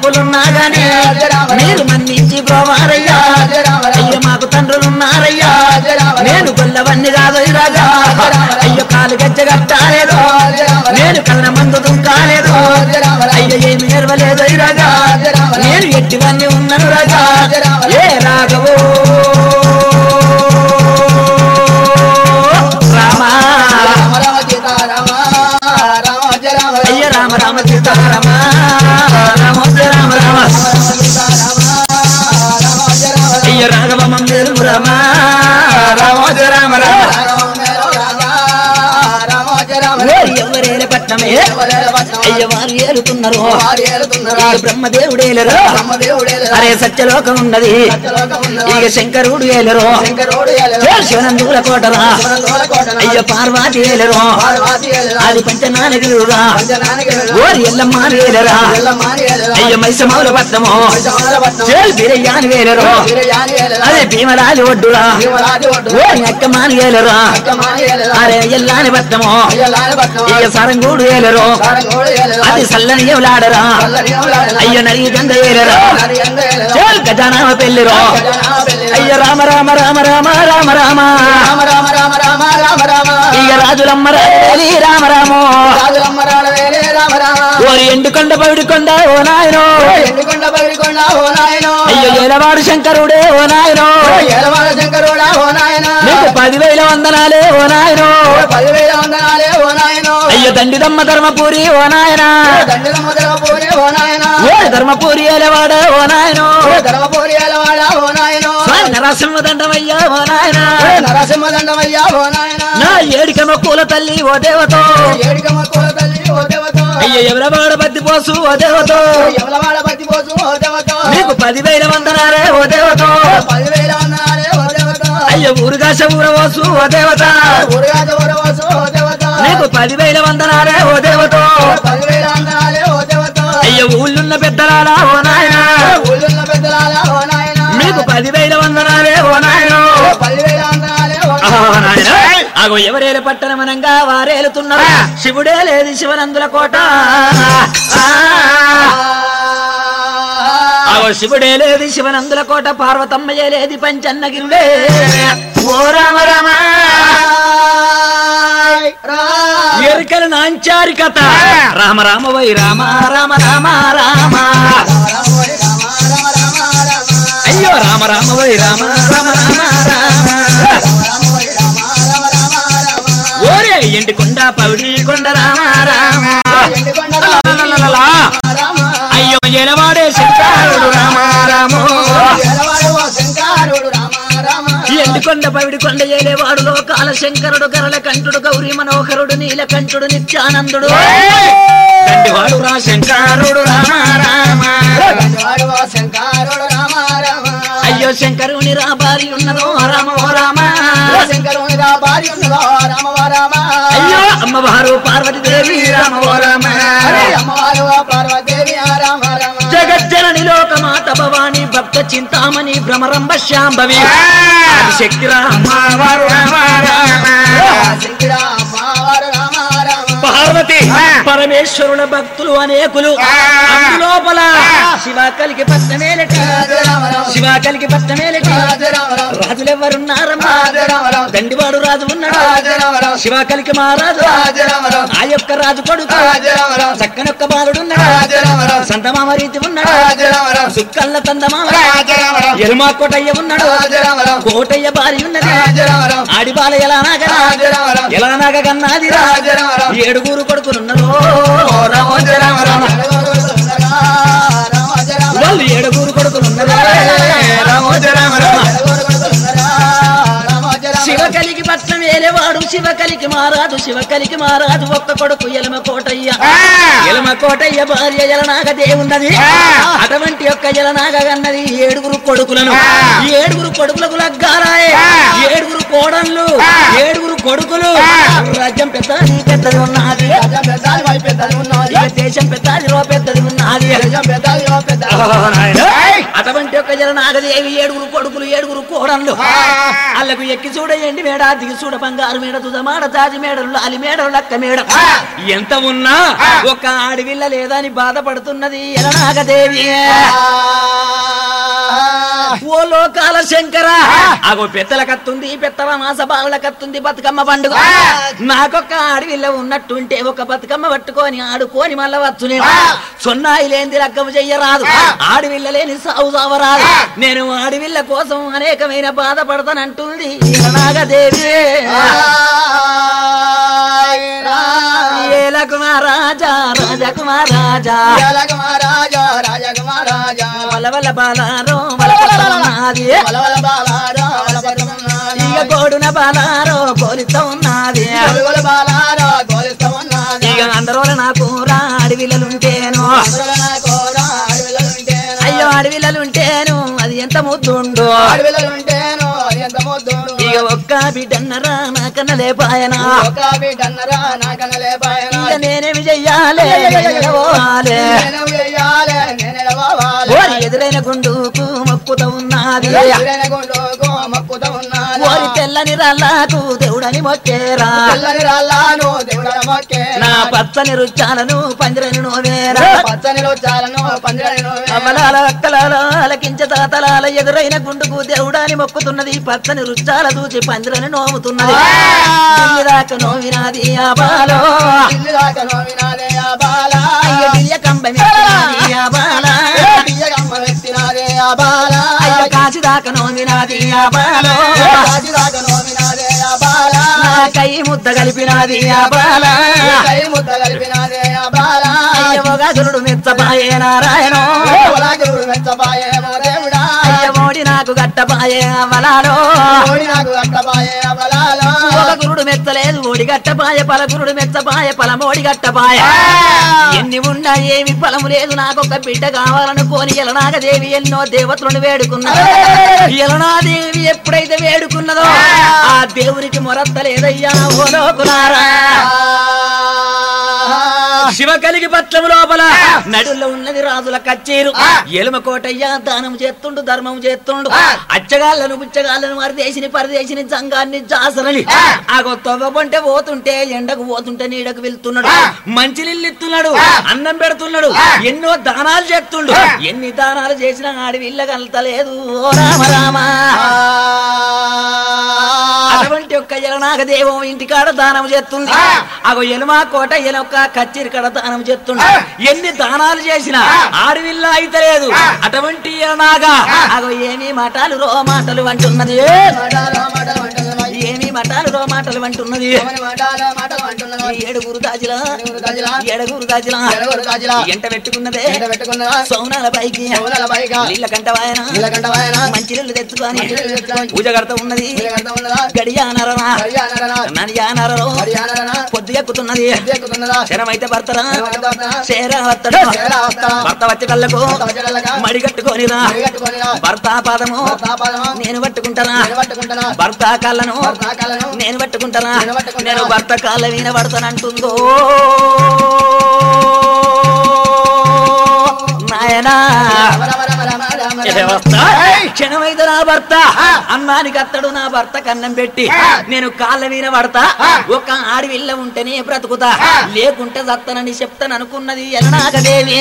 తప్పులున్నా గానీ మీరు మన్నించి పోవారయ్యా అయ్య మాకు తండ్రులున్నారయ్యా నేను గొల్లవన్ని కాదు రాజా అయ్యో కాలు గజ్జ కట్టాలేదు నేను కళ్ళ మందు దుంకాలేదు అయ్య ఏమి నెరవలేదు రాజా నేను ఎట్టివన్నీ ఉన్నాను రాజా ఏ రాఘవో రామా అయ్య రామ రామ సీతారామ రామ రామ రామ అయ్య రాఘవ మందిరం రామ రామ రామ రామ ఓరి ఎవరేల పట్నమే అయ్య వారు ఏలుతున్నారు ఇక బ్రహ్మదేవుడేలరు అరే సత్యలోకం ఉన్నది ఇక శంకరుడు ఏలరు ఏ శివనందుల కోటరా అయ్య పార్వతి ఏలరు అది పంచనానగిరురా ఓరి ఎల్లమ్మ ఏలరా అయ్య మైసమౌల పట్నము చేలు బిరయ్యాని వేలరు అదే భీమరాజు ఒడ్డురా ఓరి అక్కమాని ఏలరా అరే ఎల్లాని పట్నము ఇక సరంగూడు ఏలరు అది సల్లని ఎవలాడరా అయ్య నరి గంగ ఏలరా చేల్ గజానామ పెళ్ళిరో అయ్య రామ రామ రామ రామ రామ రామ ఇక రాజులమ్మ రాజు రామ రామో ఓరి ఎండుకొండ పవిడికొండ ఓ నాయనో ఎండుకొండ పగిడికొండ ఓ నాయనో అయ్యో ఏలవాడు శంకరుడే ఓ నాయనో ఏలవాడ శంకరుడా ఓ నాయనా నీకు పదివేల వందనాలే ఓ నాయనో పదివేల వందనాలే ఓ నాయనో అయ్యో దండిదమ్మ ధర్మపూరి ఓ నాయనా దండల మొదల పోరే ఓ నాయనా ఓ ధర్మపూరి ఏలవాడ ఓ నాయనో ధర్మపురి ఏలవాడ ఓ నాయనో స్వామి నరసింహ దండమయ్యా ఓ నాయనా నరసింహ దండమయ్యా ఓ నాయనా నా ఏడికమ్మ పూల తల్లి ఓ దేవతో ఏడికమ్మ కుల తల్లి ఓ దేవతో అయ్యో ఎవరవాడ బద్ది పోసు ఓ దేవతో ఎవలవాడ బతి పోసు ఓ దేవతో నీకు పదివేల వందనాలే ఓ దేవతో పదివేల వందనాలే ఓ దేవతో అయ్యో ఊరుగాశ ఊరవోసు ఓ దేవత ఊరుగాజ ఊరవసు ఓ దేవతో నీకు పదివేల వందనాలే ఓ దేవతో పదివేల వందనాలే ఓ దేవతో అయ్యో ఊళ్ళున్న పెద్దలారా ఓ నాయన ఊళ్ళున్న పెద్దలాల ఓ నాయనా మీకు పదివేల వందనాలే ఓ నాయన పదివేల వందనాలే ఓ అగో ఎవరేల పట్టణమనంగా వారేలుతున్నారు శివుడే లేదు శివనందుల కోట అగో శివుడే లేదు శివనందుల కోట పార్వతమ్మయే లేది పంచన్నగిరుడే ఓ రామ రామ ఎరుకల నాంచారి కథ రామ రామ వై రామ రామ రామ రామ అయ్యో రామ రామ వై రామ రామ రామ రామ ఓరే ఎండి కొండ పౌడి కొండ రామ రామ లలలలలా. అయ్యో ఎలవాడే శంకరుడు రామ రామ ఎండుకొండ పవిడి కొండ ఏలేవాడు లోకాల శంకరుడు గరల కంఠుడు గౌరీ మనోహరుడు నీలకంఠుడు నిత్యానందుడు తండ్రివాడు రా శంకరుడు రామ రామ శంకరుడు రామ రామ అయ్యో శంకరుని రా భార్య ఉన్నదో రామ ఓ రామ శంకరుని రా భార్య ఉన్నదో రామ ఓ రామ అయ్యో అమ్మవారు పార్వతీదేవి రామ ఓ రామ అరే అమ్మవారు ఆ పార్వతీదేవి ఆ రామ రామ జగజ్జనని లోకమాత భవాని భక్త చింతామణి భ్రమరంబ శాంభవి శక్తి రామవారు రామ రామ శంకరా అమ్మవారు రామ రామ పార్వతి పరమేశ్వరుల భక్తులు అనేకులు అందులోపల శివ కలికి పట్టమేలటి శివ కలికి పట్టమేలటి రాజులెవరున్నారమ్మా దండివాడు రాజు ఉన్నాడు శివ కలికి మహారాజు ఆ యొక్క రాజు కొడుకు చక్కనొక్క బాలుడున్నాడు సంతమామ రీతి ఉన్నాడు సుక్కల్ల తందమామ ఎరుమా కోటయ్య ఉన్నాడు కోటయ్య భార్య ఉన్నది ఆడి బాల ఎలా నాగరా ఎలా నాగన్నాది ఏడుగురు కొడుకులున్నారు వాళ్ళు ఏడుగురు కొడుకులున్నారు శివ కలికి పట్నం వేలేవాడు శివ కలికి మారాదు శివ కలికి మారాదు ఒక్క కొడుకు ఎలమ కోటయ్య ఎలమ కోటయ్య భార్య ఎలనాగ దేవున్నది అటువంటి యొక్క ఎలనాగ అన్నది ఏడుగురు కొడుకులను ఈ ఏడుగురు కొడుకులకు లగ్గారాయే ఏడుగురు కోడళ్ళు ఏడుగురు కొడుకులు రాజ్యం పెద్దది పెద్దది ఉన్నది ఇక దేశం పెద్దది రో పెద్దది ఉన్నది ఉన్నది దెయ్యం పెద్దయ్యో పెద్ద అటువంటి ఒక జల నాగదేవి ఏడుగురు కొడుకులు ఏడుగురు కోడళ్ళు అల్లకు ఎక్కి చూడయండి మేడ దిగి చూడ బంగారు మేడ తుదమాడ తాజి మేడలు లాలి మేడలు లక్క మేడ ఎంత ఉన్నా ఒక ఆడవిల్ల లేదా అని బాధపడుతున్నది ఎలనాగదేవి ఓ లోకాల శంకర అగో పెద్దల కత్తుంది పెద్దల మాస బావుల కత్తుంది బతుకమ్మ పండుగ నాకొక్క ఆడవిల్ల ఉన్నట్టుంటే ఒక బతుకమ్మ పట్టుకొని ఆడుకొని మళ్ళా వచ్చునే సొన్నాయి లేని లగ్గము చెయ్యరాదు ఆడవిల్ల లేని సాగు సావరాదు నేను ఆడవిల్ల కోసం అనేకమైన బాధపడతానంటుంది నాగదేవి ఏలకు మహారాజా రాజకుమారాజా రాజా రాజకుమారాజా వల వల బాలారో వల నాది వలవల బాలారా వలపడుతున్నాడు ఇక గోడున బాలారో కోరితో ఉన్నది గొలుగొల బాలారా గోలిస్తా ఉన్నాడు ఇక అందరూ నాకు రా అడవిలలుంటేను అందులో నా కోర అడవిలలుంటేను అయ్యో అడవిలలుంటేను అది ఎంత ముద్దుండు అడవిలలుంటేను అది ఎంత ముద్దు ఇక ఒక్క బిడ్డన్నరా నాకన్న లేపాయనా ఒక బిడ్డన్నరా నాకన్న లేపాయన ఇక నేనేమి చెయ్యాలి పోవాలి నేను వెయ్యాలే నేను ఎడవాలి ఓరి ఎదురైన గుండుకు మొక్కుత ఉన్నది ఎదురైన గుండుకు మక్కుత ఉన్నాను ఓరి తెల్లని రాళ్ళకు దేవుడని మొక్కేరా తెల్లని రాళ్ళను దేవుడ మొక్కే నా పచ్చని రుచాలను పందిరని నోవేరా పచ్చని రోజాలను పందిరను అమలాల అక్కలాల అలకించ తాతలాల ఎదురైన గుండుకు దేవుడాని మొక్కుతున్నది పచ్చని రుచాల దూచి పందిరని నోముతున్నది దిల్లి దాకా నోవినాది ఆ బాలో ఇల్లు దాకా నోవినాదే ఆ బాల అయ్య దియ్య కంబమెత్తినాది ఆ బాల బియ్యగమ్మ వెత్తినాదే ఆ బాల అయ్య కాసి దాకా నోవినాది ఆ బాలో రాజు దాకా నోవినాదే ఆ బాల నా కై ముద్ద కలిపినాది ఆ బాల కై ముద్ద కలిపినాదే ఆ బాల అయ్య మొగసురుడు మెచ్చపాయే నారాయణ ఒలాగిరుడు మెచ్చపాయేమో దేవుడా అయ్య మోడి నాకు గట్టపాయే వలాలో ఓడి నాకు అట్టపాయే ఆ బలాలో ఒక గురుడు మెచ్చలేదు ఓడి గట్టపాయ పలగురుడు మెచ్చపాయ పలమోడి గట్టపాయ ఎన్ని ఉన్నా ఏమి ఫలము లేదు నాకొక బిడ్డ కావాలనుకోని ఎలనాగదేవి ఎన్నో దేవతలను వేడుకున్నది ఎలనాదేవి ఎప్పుడైతే వేడుకున్నదో ఆ దేవునికి మొరత్త లేదయ్యా ఓ లోకులారా శివ కలిగి పట్లము లోపల నడుల్లో ఉన్నది రాజుల కచ్చేరు ఎలుమ కోటయ్య దానం చేస్తుండు ధర్మం చేస్తుండు అచ్చగాళ్ళను బుచ్చగాళ్ళను మరిదేశిని పరదేశిని జంగాన్ని జాసరని ఆగో తొవ్వబొంటే పోతుంటే ఎండకు పోతుంటే నీడకు వెళ్తున్నాడు మంచినీళ్ళు ఇస్తున్నాడు అన్నం పెడుతున్నాడు ఎన్నో దానాలు చేస్తుండు ఎన్ని దానాలు చేసినా ఆడి వీళ్ళ కలతలేదు ఓ రామ రామ అటువంటి ఒక్క ఎలనాగ దేవం ఇంటికాడ దానం చేస్తుంది అగో ఎలుమా కోట ఎలొక్క కచ్చిరి కాడ దానం చేస్తుంది ఎన్ని దానాలు చేసినా ఆడవిల్ల అయితలేదు అటువంటి ఎలనాగా అగో ఏమి మాటలు రో మాటలు అంటున్నది మాటలు మాటలు అంటున్నాయి ఏమి మాటలు రో మాటలు అంటున్నది మాటలు మాటలు అంటున్నాయి ఏడుగురు గాజుల ఏడుగురు గాజుల, ఏడుగురు గాజుల ఎడగొరు గాజుల, ఎంట పెట్టుకున్నదే ఎండ పెట్టుకున్నదా సౌనాల పైకి సోనాల పైగా నీళ్ళ కంటవాయన నీలకంఠ వాయన మంచి నీళ్ళు తెచ్చుకొని మంచినీళ్ళు తెచ్చుకొని పూజ కడతా ఉన్నది నీలకంఠ ఉన్నదా గడియానరనా హరియాణరనా నడియానరో హరియాణరనా పొద్దు ఎక్కుతున్నది ఎక్కుతున్నదా శరమైతే భర్తరా శరమైతే చేరా వత్తడు చేరా వత్తడా. భర్త వచ్చి కళ్ళకు భర్త వచ్చి కళ్ళకు మడి కట్టుకోనిరా పరిగెట్టుకొనిరా. భర్త పాదము తాపాదమా నేను పట్టుకుంటానా నేను పట్టుకుంటున్నా భర్త కాళ్ళను భర్త కాళ్ళను నేను పట్టుకుంటానా నేను పట్టుకుంటానా. నేను భర్త కాళ్ళ వీణ పడతానంటుందో నాయనా రమ రమ రమ రమ రమ రమ. వ్యవస్థ క్షణమైతే నా భర్త అన్నానికి అత్తడు నా భర్త కన్నం పెట్టి నేను కాళ్ళ వీన పడతా ఒక ఆడివిల్ల ఉంటేనే బ్రతుకుతా లేకుంటే చత్తనని చెప్తాను అనుకున్నది ఎలనాగదేవి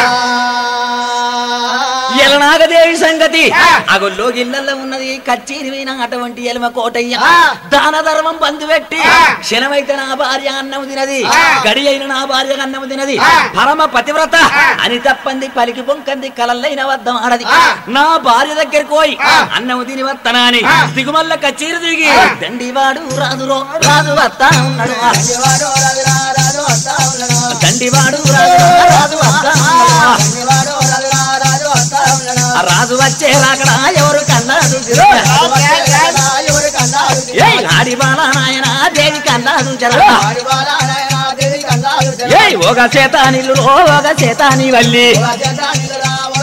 ఎలనాగదేవి సంగతి అగొల్లో గిళ్ళల్లో ఉన్నది కచ్చేరి వీణ అటువంటి ఎలమ కోటయ్య దాన ధర్మం బంధు పెట్టి క్షణమైతే నా భార్య అన్నం తినది గడి అయిన నా భార్య అన్నం తినది పరమ పతివ్రత అని తప్పంది పలికి పొంకంది కలల్లైన వద్దం ఆడది నా భార్య దగ్గరికి పోయి అన్నం తిని వత్తనాని దిగుమల్ల కచేరి దిగి దండివాడు రాజురో రాజు వత్తా ఉన్నాడు శివాడు రాజురా రాజు వస్తా ఉన్నాడు. దండివాడు రాజు రాజు వత్తా ఉన్నాడు శివాడు రాజురా రాజు వస్తా ఉన్నాడు. ఆ రాజు వచ్చే రాకడా ఎవరు కన్నా చూసిరా రాజు వచ్చే కదా ఎవరి కన్నాడు ఏయ్ ఆడి బాల నాయన దేవి కన్నా చూచరా వాడి బాల నాయనా దేవి కన్నాడు ఏయ్ ఒక చేత నిల్లు ఒక చేత నీ వల్లి ఒక చేత నిలురా, ఒక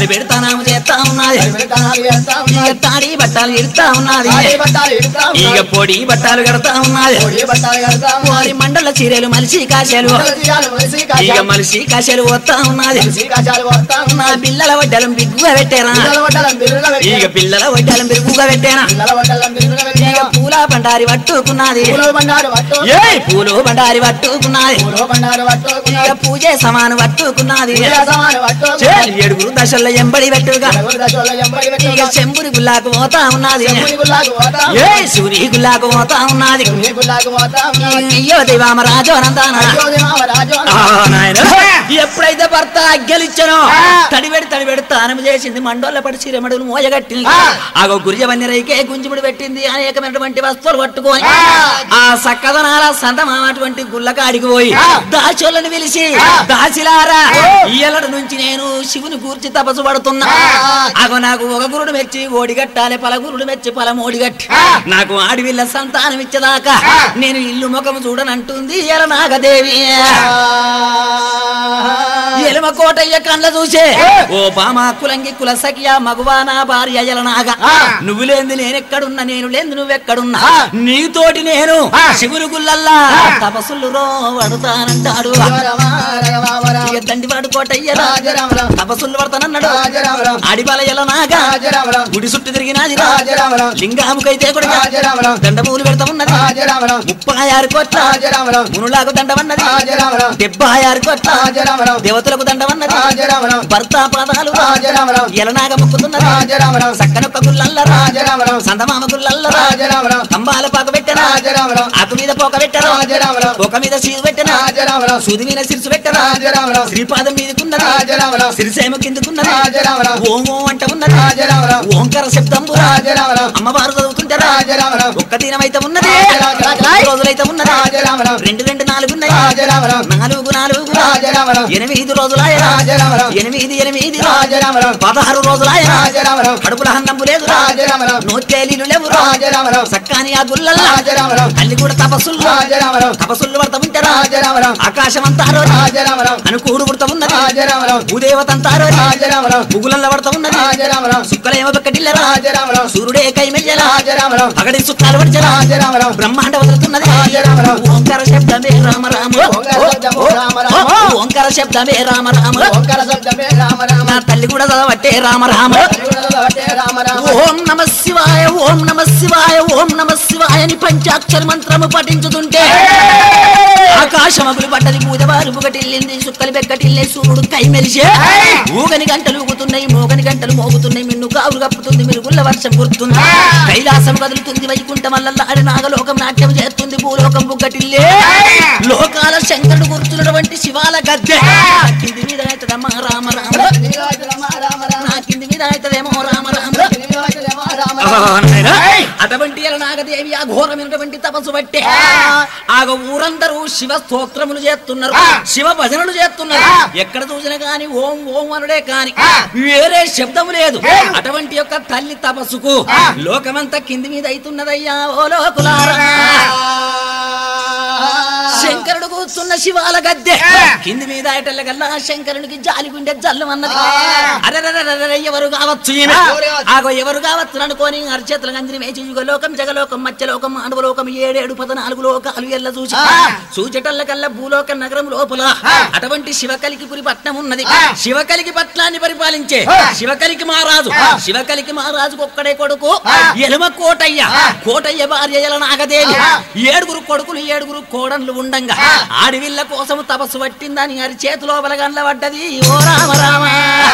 బలి పెడతానాము చేస్తా ఉన్నది పెడతానాలు చేస్తా ఇక ఉన్నది. తాడి బట్టాలు ఇడతా ఉన్నది తాళి బట్టాలు ఇడుతా ఇక ఉన్నది. పొడి బట్టాలు కడతా ఉన్నది పొడి బట్టాలు కడతా ఉన్నది. వారి మండల చీరలు మలిసి కాశాలు తులసియాలు మలిసి ఇక కాశాలు. మలిసి కాశాలు వస్తా ఉన్నది మలిసి కాశాలు వస్తా నా ఉన్నది. పిల్లల వడ్డలం బిగ్గుగా పెట్టారా పిల్లల వడ్డలం బిర్రుగా ఇక పెట్టారు. పిల్లల వడ్డలం బిరుగుగా పెట్టానా పిల్లల వడ్డలం బిర్రుగా ఇక పెట్టారు. పూల బండారి పట్టుకున్నది పూల బండారు పట్టు. ఏయ్ పూలు బండారి పట్టుకున్నది పూల బండారు పట్టు. ఇక పూజే సమాను పట్టుకున్నది పూజ సామాను పట్టు. చేలు ఏడుగురు దశల్లో ఎంబడి పెట్టుగా నలుగురు దశలో ఎంబడి ఇక పెట్టుగా. చెంబురి గుల్లాకు పోతా ఉన్నది చెంబుని గుల్లాకు పోతా ఏ ఉన్నది. సూరి గుల్లాకు పోతా ఉన్నది చెంబుని గుల్లాకు పోతా ఉన్నది. అయ్యో దైవామరాజు అనంతానా అయ్యో దేవరాజు ఆ, నాయన. ఎప్పుడైతే భర్త అగ్గలిచ్చనో తడిబెడి తడిబెడి తానం చేసింది మండోళ్ళ పడి సిరమడులు మోయగట్టింది ఆగో గురిజవన్ని రైకే గుంజుముడి పెట్టింది అనేకమైనటువంటి వస్తువులు పట్టుకొని ఆ సక్కదనాల సంతమానటువంటి గుల్లకాడికి పోయి దాచోళ్ళని పిలిచి దాసిలారా ఇయ్యలటి నుంచి నేను శివుని కూర్చి తపస్సు పడుతున్నా అగో నాకు ఒక గురుడు మెచ్చి ఓడిగట్టాలి పలగురుడు మెచ్చి పలమోడిగట్టి నాకు ఆడివిల్ల సంతానం ఇచ్చేదాకా నేను ఇల్లు ముఖం చూడనంటుంది ఎల నాగదేవి ఎలుమ కోటయ్య కండ్ల చూసే ఓ బామా కులంగి కుల సఖియా మగువా నా భార్య ఎలనాగా నువ్వు లేంది నేనెక్కడున్నా నేను లేంది నువ్వెక్కడున్నా నీతోటి నేను శివుని గుల్లల్లా తపస్సులు రో పడతానంటాడు ఇక దండివాడు కోటయ్య రాజరామరాం. తపస్సులు పడతానన్నాడు రాజరామరాం. ఆడిపాల ఎలనాగా రాజరామరాం. గుడి చుట్టూ తిరిగినాది రా. రాజరామరాం. లింగాముకైతే కూడా రాజరామరాం. దండమూలు పెడతా ఉన్నది రాజరామరాం. ముప్పై ఆరు కోట్ల రాజరామరాం. మునులాకు దండమన్నది రాజరామరాం. డెబ్బై ఆరు కోట్ల రాజరామరాం. దేవతలకు దండమన్నది రాజరామరాం. భర్త పాదాలు రాజరామరాం. ఎలనాగ మొక్కుతున్నది రాజరామరాం. సక్కనొక్క గుల్లల్లరా రాజరామరాం. సందమామ గుల్లల్లరా రాజరామరాం. కంబాల పాక పెట్టరా రాజరామరాం. ఆకు మీద పోక పెట్టరా రాజరామరాం. పోక మీద సీదు పెట్టరా రాజరామరాం. సూది మీద సిరుసు పెట్టరా రాజరామరాం. శ్రీపాదం మీదకున్నది రాజరామరాం. సిరిసేమ కిందకున్నది రాజరామరాం. ఓం ఓం అంట ఉన్నది రాజరామరాం. ఓంకార శబ్దంబు రాజరామరాం. అమ్మవారు చదువుతుంటారా రాజరామరాం. ఒక్క దినమైతే ఉన్నది రాజరామరాం. రెండు రోజులైతే ఉన్నది రాజరామరాం. రెండు రెండు నాలుగు ఉన్నాయి రాజరామరాం. నాలుగు నాలుగు రాజరామరాం. ఎనిమిది రోజులాయ రాజరామరాం. ఎనిమిది ఎనిమిది రాజరామరాం. పదహారు రోజులాయ రాజరామరాం. కడుపుల హన్నంపు లేదు రాజరామరాం. నోచేలీలు లేవు రాజరామరాం. సక్కాని ఆ గుల్లల్లా రాజరామరాం. తల్లి కూడా తపస్సులు రాజరామరాం. తపస్సులు పడతా ఉంటారా రాజరామరాం. ఆకాశం అంతా రాజరామరాం. అనుకూడు పుడతా ఉన్నది రాజరామరాం. భూదేవత అంతా రాజరామరాం. ముగులల్ల పడతా ఉన్నది రాజరామరాం. సుక్కలేమో బెక్కటిల్లరా రాజరామరాం. సూర్యుడే కైమెయ్యరా రాజరామరాం. పగడి సుక్కాలు పడిచరా రాజరామరాం. బ్రహ్మాండ వదులుతున్నది రాజరామరాం. ఓంకార శబ్దమే రామ రామ ఓంకార శబ్దమే రామ రామ. ఓంకార శబ్దమే రామ రామ ఓంకార శబ్దమే రామ రామ. నా తల్లి కూడా చదవట్టే రామ రామ తెలుగులో ఒకటే రామ రామ. ఓం నమ శివాయ ఓం నమ శివాయ ఓం నమ శివాయ అని పంచాక్షర మంత్రము పఠించుతుంటే ఆకాశమగులు పడ్డది పూజవారు బుగటిల్లింది సుక్కలు బెక్కటిల్లే సూర్యుడు కై మెలిసే ఊగని గంటలు ఊగుతున్నాయి మోగని గంటలు మోగుతున్నాయి మిన్ను కావులు కప్పుతుంది మిరుగుళ్ళ వర్షం కురుతుంది కైలాసం కదులుతుంది వైకుంఠం ఆడి నాగలోకం నాట్యం చేస్తుంది భూలోకం బుగ్గటిల్లే లోకాల శంకరుడు గుర్తున్నటువంటి శివాల గద్దె కింది మీద అవుతుందమ్మా రామ రామ తెలుగులో ఒకటే రామ రామ రామ. నా కింది మీద అవుతుందేమో రామ రామ తెలుగులో ఒకటే రామ రామ రామ. అటువంటి నాగదేవి ఆ ఘోరమైనటువంటి తపస్సు బట్టే ఆగ ఊరందరూ శివ స్తోత్రములు చేస్తున్నారు శివ భజనలు చేస్తున్నారు ఎక్కడ చూసినా గాని ఓం ఓం అనుడే కాని వేరే శబ్దము లేదు అటువంటి యొక్క తల్లి తపస్సుకు లోకమంతా కింది మీద అవుతున్నదయ్యా ఓ లోకులారా శంకరుడు కూర్చున్న శివాల గద్దె కింది మీద ఆయటల్లగల్లా శంకరునికి జాలి గుండె జల్లు అన్నది అరెరెరెరెరె, ఎవరు కావచ్చు ఈయన ఆగో ఎవరు కావచ్చు అనుకోని అరచేతుల గంజిని వేచి యుగలోకం జగలోకం మత్స్యలోకం మానవలోకం ఏడేడు పదనాలుగు లోకాలు ఎల్ల చూసి చూచటల్ల కల్లా భూలోక నగరం లోపల అటువంటి శివకలికి పురి పట్నం ఉన్నది శివకలికి పట్నాన్ని పరిపాలించే శివకలికి మహారాజు శివకలికి మహారాజుకు ఒక్కడే కొడుకు ఎలుమ కోటయ్య కోటయ్య భార్య ఎల నాగదేవి ఏడుగురు కొడుకులు ఏడుగురు కోడన్లు ఉండంగా ఆడివిల్ల కోసం తపస్సు పట్టిందని అరి చేతిలో బలగండ్ల పడ్డది ఓ రామ రామ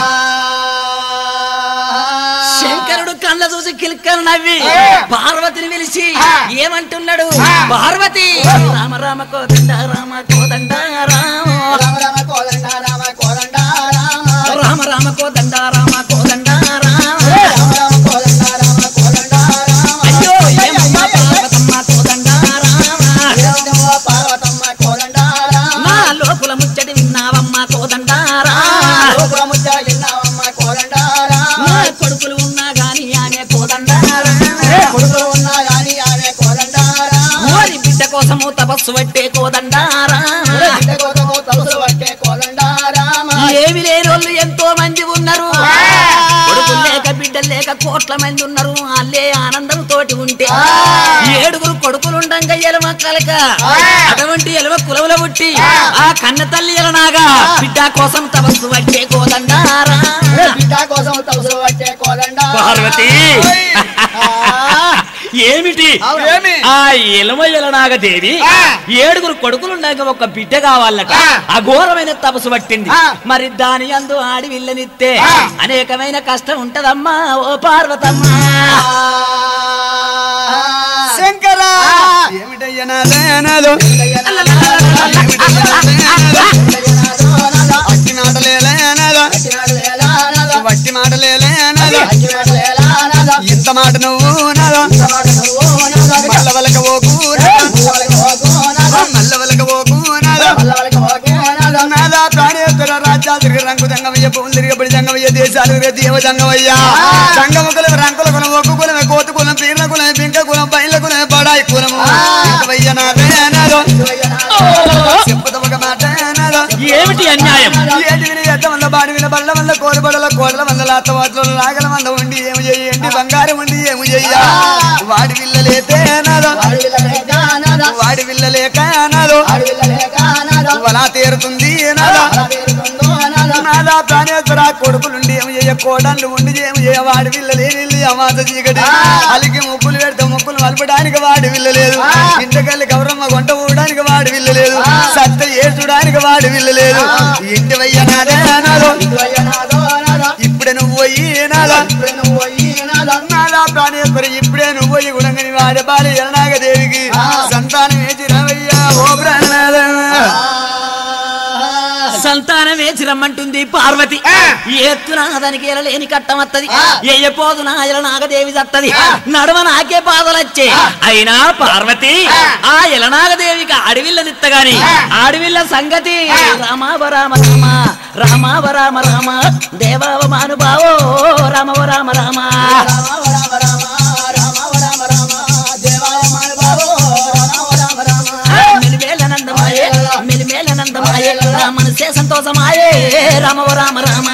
శంకరుడు కళ్ళ చూసి కిల్కలు నవ్వి పార్వతిని పిలిచి ఏమంటున్నాడు పార్వతి రామ రామ కోదండ రామ కోదండ రామ రామ రామ కోదండ రామ కోదండ రామ. రామ రామ కోదండ రామ కోదండ రామ రామ రామ కోదండ రామ కోదండ రామ. అయ్యో ఏమమ్మ పార్వతమ్మ కోదండ రామ ఏమిటమ్మా పార్వతమ్మ కోదండ రామ. నా లోపుల ముచ్చటి విన్నావమ్మ కోదండ రామ లోపల ముద్ద విన్నావమ్మ కోదండ రామ. నా కొడుకులు ఉన్నా గాని ఆమె కోదండ రామ కొడుకులు ఉన్నా గాని ఆమె కోదండ రామ. ఓరి బిడ్డ కోసము తపస్సు పట్టే కోదండ రామ బిడ్డ కోసము తలుసులు పట్టే కోదండ రామ. ఏమి లేని వాళ్ళు ఎంతో మంది ఉన్నారు లేక కోట్ల మంది ఉన్నారు వాళ్ళే ఆనందం తోటి ఉంటే ఏడుగురు కొడుకులుండంగా ఎలమ కలక అటువంటి ఎలమ కులవుల పుట్టి ఆ కన్న తల్లి ఎలనాగా బిడ్డ కోసం తపస్సు వచ్చే కోదండారా బిడ్డ కోసం తవసలు పట్టే కోదండ పార్వతి ఏమిటి ఏమి? ఆ ఎలమ ఎలనాగ దేవి ఏడుగురు కొడుకులుండగా ఒక బిడ్డ కావాలట అఘోరమైన తపస్సు పట్టింది మరి దాని అందు ఆడి విల్లనిత్తే అనేకమైన కష్టం ఉంటదమ్మా ఓ పార్వతమ్మా శంకర ఏమిటయ్య నాదే నాదో అట్టి మాటలేలే నాదో వట్టి మాటలేలే నాదో ఇంత మాట నువ్వు నాదో మల్ల వలక ఓకు మల్ల వలక ఓకు నాదో నాదా ప్రాణేశ్వర రాజ్యాలు తిరిగి రంగు జంగమయ్య భూములు తిరిగబడి జంగమయ్య దేశాలు తిరిగే దేవ జంగమయ్య జంగమ కులం రంకుల కులం ఒక్కు కులమే కోతు కులం పీర్ల కులమే పింక కులం బయల కులమే బడాయి కులము ఇంకవయ్య నాదే నాదో చెప్పదు ఒక మాట నాదో ఏమిటి అన్యాయం ఏటి విని ఎద్ద వల్ల బాడి విన బల్ల వల్ల కోరబడల కోడల వల్ల లాత వాటిలో నాగల వల్ల ఉండి ఏమి చెయ్యి ఎండి బంగారం ఉండి ఏమి చెయ్య వాడి విల్లలేతే నాదో వాడి విల్లలేక నాదో వలా తీరుతుంది నాదో నాదా ప్రాణేశ్వర కొడుకులుండి ఏమి చేయ కోడళ్ళు ఉండి ఏమి చేయ వాడి విల్లలేని అమాస చీకటి అలికి ముక్కులు పెడితే ముక్కులు మలపడానికి వాడి విల్లలేదు ఇంటికెళ్ళి గౌరమ్మ గుంట ఊడడానికి వాడి విల్లలేదు సత్త ఏడ్చడానికి వాడి విల్లలేదు ఇంటి వయ్య నాదే నాదో ఇప్పుడే నువ్వు పోయి నాదా నాదా ప్రాణేశ్వర ఇప్పుడే నువ్వు పోయి గుణంగని వాడి బాలి ఎలనాగ దేవికి సంతానం వేసి రవయ్యా ఓ ప్రాణనాథ సంతానం వేచి రమ్మంటుంది పార్వతి ఎత్తున దానికి ఎలలేని కట్టమత్తది ఎయ్యపోదు నా ఎల నాగదేవి దత్తది నడవ నాకే బాధలొచ్చే అయినా పార్వతి ఆ ఎలనాగదేవికి అడవిల్లనిత్తగాని అడవిల్ల సంగతి రామావ రామ రామ రామావ రామ రామ దేవావ మానుభావో రామవ రామ రామ మెలిమేలనందమాయే మెలిమేలనందమాయే నా మనసే సంతోషమాయే రామవ రామ రామ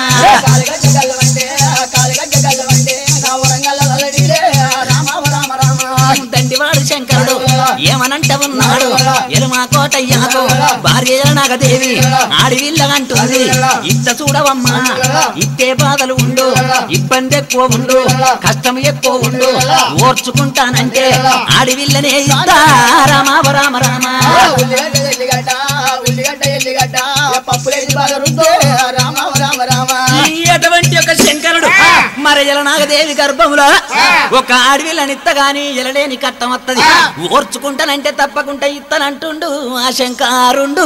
దండివాడు శంకరుడు ఏమనంట ఉన్నాడు ఎలుమా కోటయ్యాకు భార్య నాగదేవి ఆడివిల్లగంటుంది ఇట్ట చూడవమ్మా ఇట్టే బాధలు ఉండు ఇబ్బంది ఎక్కువ ఉండు కష్టం ఎక్కువ ఉండు ఓర్చుకుంటానంటే ఆడివిల్లనే ఇస్తా రామావ రామ రామ ఉల్లిగడ్డ ఎల్లిగడ్డ ఉల్లిగడ్డ ఎల్లిగడ్డ పప్పులేసి బాగా రుద్దు రామ రామ రామ ఈ అటువంటి ఒక శంకరుడు మరి ఎలనాగదేవి గర్భములో ఒక అడవిలనిత్త గాని ఎలలేని కట్టం వత్తది ఓర్చుకుంటానంటే తప్పకుండా ఇత్తనంటుండు ఆ శంకారుండు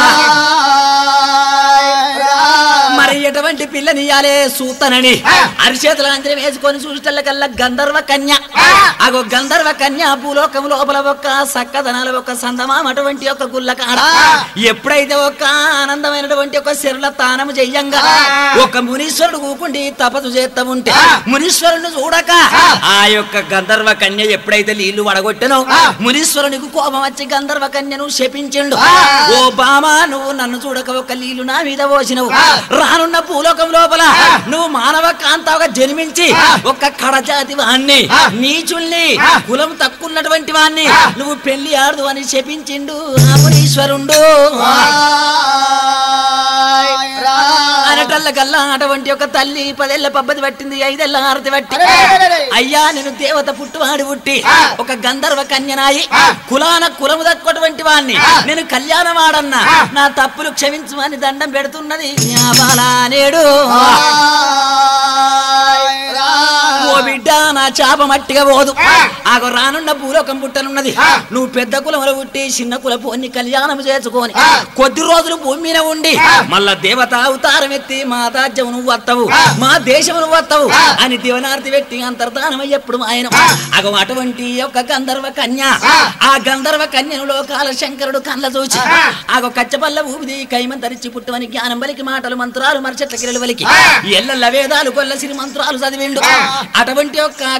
మరి ఎటువంటి పిల్లనియాలే సూతనని అరిచేతుల అంజనం వేసుకొని చూసేటల్లకల్లా గంధర్వ కన్య అగో గంధర్వ కన్య భూలోకం లోపల ఒక సక్కదనాల ఒక సందమాం అటువంటి ఒక గుల్లకాడ ఎప్పుడైతే ఒక ఆనందమైనటువంటి ఒక శరుల తానము చెయ్యంగా ఒక మునీశ్వరుడు కూకుండి తపస్సు చేస్తా ఉంటే మునీశ్వరుని చూడక ఆ యొక్క గంధర్వ కన్య ఎప్పుడైతే నీళ్లు వడగొట్టెనో మునీశ్వరునికి కోపం వచ్చి గంధర్వ కన్యను శపించిండు ఓ బామా నువ్వు నన్ను చూడక ఒక నీళ్లు నా మీద పోసినవు రానున్న భూలోకం లోపల నువ్వు మానవ కాంతగా జన్మించి ఒక కడజాతి వాణ్ణి నీచుల్ని కులం తక్కున్నటువంటి వాణ్ణి నువ్వు పెళ్లి ఆడదు అని శపించిండు ఆ మునీశ్వరుండు అనటల్లకల్లా అటువంటి ఒక తల్లి పదేళ్ల పబ్బది పట్టింది ఐదేళ్ల హారతి పట్టి అయ్యా నేను దేవత పుట్టువాడి పుట్టి ఒక గంధర్వ కన్యనాయి కులాన కులము దక్కువటువంటి వాణ్ణి నేను కళ్యాణమాడన్నా నా తప్పులు క్షమించమని దండం పెడుతున్నది ఆ బాలానేడు ఓ బిడ్డ నా చాప మట్టిగా పోదు ఆగో రానున్న భూలోకం పుట్టనున్నది నువ్వు పెద్ద కులములు పుట్టి చిన్న కులపు అన్ని కళ్యాణం చేసుకొని కొద్ది రోజులు భూమి మీద ఉండి మళ్ళా దేవత అవతారం ఎత్తి మా రాజ్యం నువ్వు వత్తవు మా దేశం నువ్వు వత్తవు అని దివనార్తి పెట్టి అంతర్ధానం ఎప్పుడు ఆయన అగో అటువంటి ఒక గంధర్వ కన్య ఆ గంధర్వ కన్యను లోకాల శంకరుడు కళ్ళ చూచి ఆగో కచ్చపల్ల ఊపిది కైమ ధరించి పుట్టువని జ్ఞానం బలికి మాటలు మంత్రాలు మరచెట్ల కిరలు బలికి ఎల్ల వేదాలు కొల్ల సిరి మంత్రాలు చదివిండు అటువంటి యొక్క